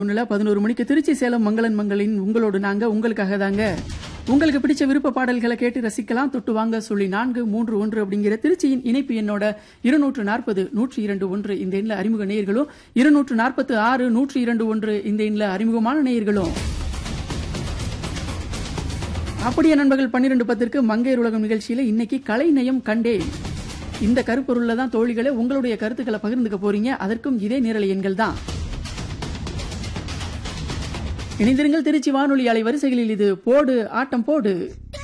ஒண்ணுல பதினோரு மணிக்கு திருச்சி சேலம் மங்களன் மங்களின் உங்களோடு நாங்க உங்களுக்காக தாங்க உங்களுக்கு பிடிச்ச விருப்ப பாடல்களை கேட்டு ரசிக்கலாம் தொட்டு வாங்க சொல்லி நான்கு மூன்று ஒன்று அப்படிங்கிற திருச்சியின் இணைப்பு எண்ணோட இருநூற்று நாற்பது நூற்றி இரண்டு ஒன்று இந்த எண்ணில் அறிமுக நேயர்களும் இருநூற்று நாற்பத்து ஆறு நூற்றி இரண்டு ஒன்று இந்த எண்ணில் அறிமுகமான நேயர்களும் அப்படியே நண்பர்கள் பன்னிரண்டு பத்திற்கு மங்கையர் உலகம் நிகழ்ச்சியில இன்னைக்கு கலைநயம் கண்டேன் இந்த கருப்பொருள்ல தான் தோழிகளே உங்களுடைய கருத்துக்களை பகிர்ந்துக்க போறீங்க அதற்கும் இதே நேரலை எண்கள் தான் இணைந்திருங்கள் திருச்சி வானொலி அலை வரிசைகளில் இது போடு ஆட்டம் போடு